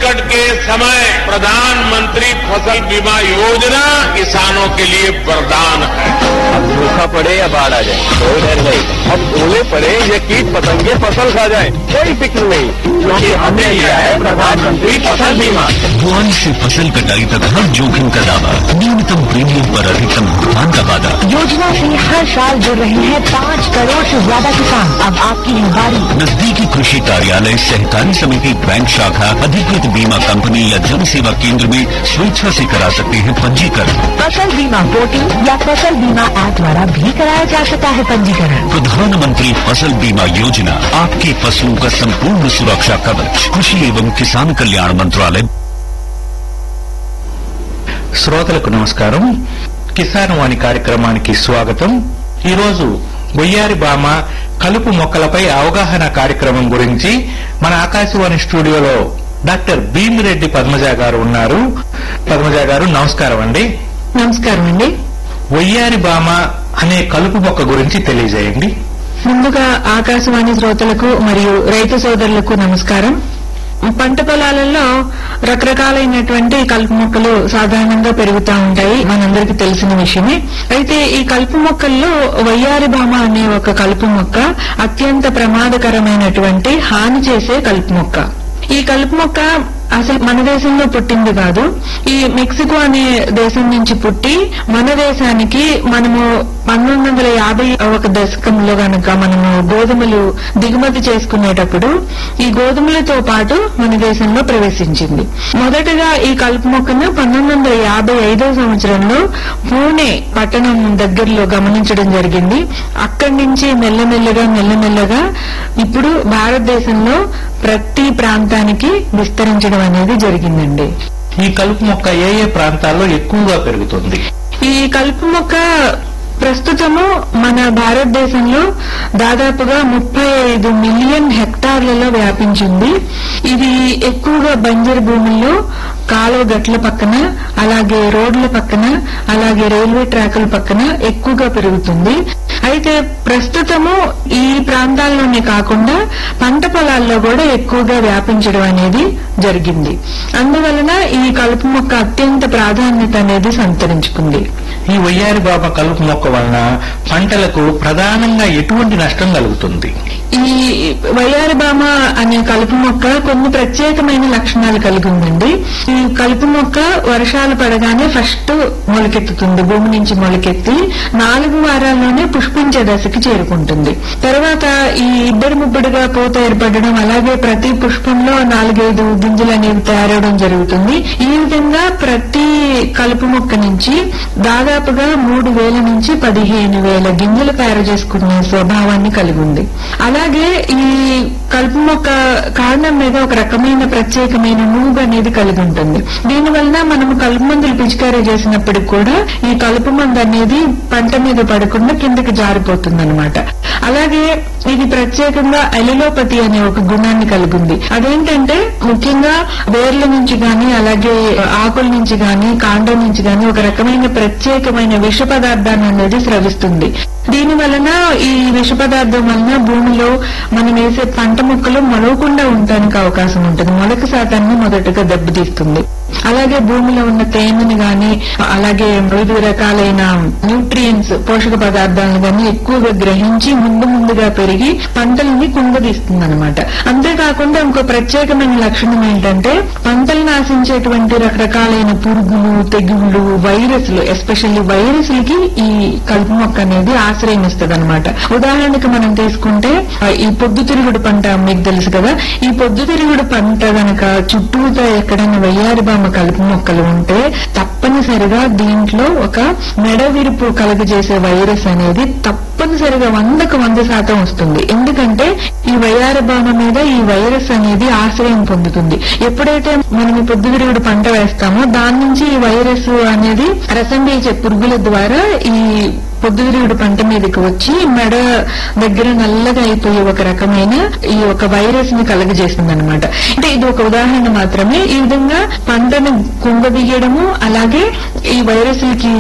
संकट के समय प्रधानमंत्री फसल बीमा योजना किसानों के लिए वरदान है अब सूखा पड़े या बाढ़ आ जाए कोई डर नहीं अब ओले पड़े या कीट पतंगे फसल खा जाए कोई फिक्र नहीं क्योंकि हमने लिया है प्रधानमंत्री फसल बीमा बुआई से फसल कटाई तक हर जोखिम का दावा न्यूनतम प्रीमियम पर अधिकतम भुगतान का वादा योजना से हर साल जुड़ रहे हैं पाँच करोड़ से ज्यादा किसान अब आपकी है बारी नजदीकी कृषि कार्यालय सहकारी समिति बैंक शाखा अधिकृत बीमा कंपनी या जन सेवा केंद्र में स्वेच्छा से करा सकते हैं पंजीकरण फसल बीमा पोर्टल या फसल बीमा ऐप द्वारा भी कराया जा सकता है पंजीकरण प्रधानमंत्री फसल बीमा योजना आपके फसलों का संपूर्ण सुरक्षा कवच कृषि एवं किसान कल्याण मंत्रालय శ్రోతలకు నమస్కారం కిసాన్ వాణి కార్యక్రమానికి స్వాగతం ఈరోజు బొయ్యారి బామ కలుపు మొక్కలపై అవగాహన కార్యక్రమం గురించి మన ఆకాశవాణి స్టూడియోలో డాక్టర్ భీమిరెడ్డి పద్మజ గారు ఉన్నారు పద్మజ గారు నమస్కారం అండి నమస్కారం అండి వయ్యారి బామ అనే కలుపు మొక్క గురించి తెలియజేయండి ముందుగా ఆకాశవాణి శ్రోతలకు మరియు రైతు సోదరులకు నమస్కారం పంట పొలాలలో రకరకాలైనటువంటి కలుపు మొక్కలు సాధారణంగా పెరుగుతూ ఉంటాయి మనందరికీ తెలిసిన విషయమే అయితే ఈ కలుపు మొక్కల్లో వయ్యారి భామ అనే ఒక కలుపు మొక్క అత్యంత ప్రమాదకరమైనటువంటి హాని చేసే కలుపు మొక్క ఈ కలుపు మొక్క అసలు మన దేశంలో పుట్టింది కాదు ఈ మెక్సికో అనే దేశం నుంచి పుట్టి మన దేశానికి మనము పంతొమ్మిది వందల యాభై ఒక దశకంలో గనక మనము గోధుమలు దిగుమతి చేసుకునేటప్పుడు ఈ గోధుమలతో పాటు మన దేశంలో ప్రవేశించింది మొదటగా ఈ కలుపు మొక్కను పంతొమ్మిది వందల యాభై ఐదో సంవత్సరంలో పూణే పట్టణం దగ్గరలో గమనించడం జరిగింది అక్కడి నుంచి మెల్లమెల్లగా మెల్లమెల్లగా ఇప్పుడు భారతదేశంలో ప్రతి ప్రాంతానికి విస్తరించడం అనేది జరిగిందండి ఈ కలుపు మొక్క ఏ ఏ ప్రాంతాల్లో ఎక్కువగా పెరుగుతుంది ఈ కలుపు మొక్క ప్రస్తుతము మన భారతదేశంలో దాదాపుగా ముప్పై ఐదు మిలియన్ హెక్టార్లలో వ్యాపించింది ఇది ఎక్కువగా బంజరు భూముల్లో కాలువ గట్ల పక్కన అలాగే రోడ్ల పక్కన అలాగే రైల్వే ట్రాకుల పక్కన ఎక్కువగా పెరుగుతుంది అయితే ప్రస్తుతము ఈ ప్రాంతాల్లోనే కాకుండా పంట పొలాల్లో కూడా ఎక్కువగా వ్యాపించడం అనేది జరిగింది అందువలన ఈ కలుపు మొక్క అత్యంత ప్రాధాన్యత అనేది సంతరించుకుంది ఈ వయ్యారి బామ కలుపు మొక్క వలన పంటలకు ప్రధానంగా ఎటువంటి నష్టం కలుగుతుంది ఈ వయ్యారిబామ అనే కలుపు మొక్క కొన్ని ప్రత్యేకమైన లక్షణాలు కలిగి ఉందండి ఈ కలుపు మొక్క వర్షాలు పడగానే ఫస్ట్ మొలకెత్తుతుంది భూమి నుంచి మొలకెత్తి నాలుగు వారాల్లోనే పుష్పించే దశకి చేరుకుంటుంది తర్వాత ఈ ఇద్దరు ముబ్బడిగా పూత ఏర్పడడం అలాగే ప్రతి పుష్పంలో నాలుగైదు గింజలు అనేవి తయారవడం జరుగుతుంది ఈ విధంగా ప్రతి కలుపు మొక్క నుంచి దాదాపుగా మూడు వేల నుంచి పదిహేను వేల గింజలు తయారు చేసుకునే స్వభావాన్ని కలిగి ఉంది అలాగే ఈ కలుపు మొక్క కాండం మీద ఒక రకమైన ప్రత్యేకమైన నూగు అనేది కలిగి ఉంటుంది దీని వలన మనము కలుపు మందులు పిచికారీ చేసినప్పటికి కూడా ఈ కలుపు మందు అనేది పంట మీద పడకుండా కిందకి జారిపోతుంది అలాగే ఇది ప్రత్యేకంగా ఎలిలోపతి అనే ఒక గుణాన్ని కలిగి ఉంది అదేంటంటే ముఖ్యంగా వేర్ల నుంచి గాని అలాగే ఆకుల నుంచి గాని కాండం నుంచి గాని ఒక రకమైన ప్రత్యేకమైన విష పదార్థాన్ని అనేది స్రవిస్తుంది దీని వలన ఈ విష పదార్థం వలన భూమిలో మనం వేసే పంట మొక్కలు మొలవకుండా ఉండడానికి అవకాశం ఉంటుంది మొలక శాతాన్ని మొదటగా దెబ్బతీస్తుంది అలాగే భూమిలో ఉన్న తేమని గాని అలాగే వివిధ రకాలైన న్యూట్రియంట్స్ పోషక పదార్థాలను గాని ఎక్కువగా గ్రహించి ముందు ముందుగా పెరిగి పంటలని కుంగదీస్తుంది అనమాట అంతేకాకుండా ఇంకో ప్రత్యేకమైన లక్షణం ఏంటంటే పంటలు నాశించేటువంటి రకరకాలైన పురుగులు తెగుళ్లు వైరస్లు ఎస్పెషల్లీ వైరస్లకి ఈ కలుపు మొక్క అనేది ఆశ్రయం ఇస్తుంది అనమాట ఉదాహరణకు మనం తీసుకుంటే ఆ, ఈ పొద్దుతిరుగుడు పంట మీకు తెలుసు కదా ఈ పొద్దుతిరుగుడు పంట గనక చుట్టూతా ఎక్కడైనా వయ్యారి బామ కలుపు మొక్కలు ఉంటే తప్పనిసరిగా దీంట్లో ఒక మెడ విరుపు కలుగజేసే వైరస్ అనేది తప్పనిసరిగా వందకు వంద శాతం వస్తుంది ఎందుకంటే ఈ వయ్యారి బామ మీద ఈ వైరస్ అనేది ఆశ్రయం పొందుతుంది ఎప్పుడైతే మనం ఈ పొద్దుతిరుగుడు పంట వేస్తామో దాని నుంచి ఈ వైరస్ అనేది రసం పీల్చే పురుగుల ద్వారా ఈ పొద్దుతిరుగుడు పంట మీదకి వచ్చి మెడ దగ్గర నల్లగా అయిపోయి ఒక రకమైన ఈ ఒక వైరస్ ని కలగజేస్తుంది అనమాట అంటే ఇది ఒక ఉదాహరణ మాత్రమే ఈ విధంగా పంటను కుంగదీయడము అలాగే ఈ వైరస్లకి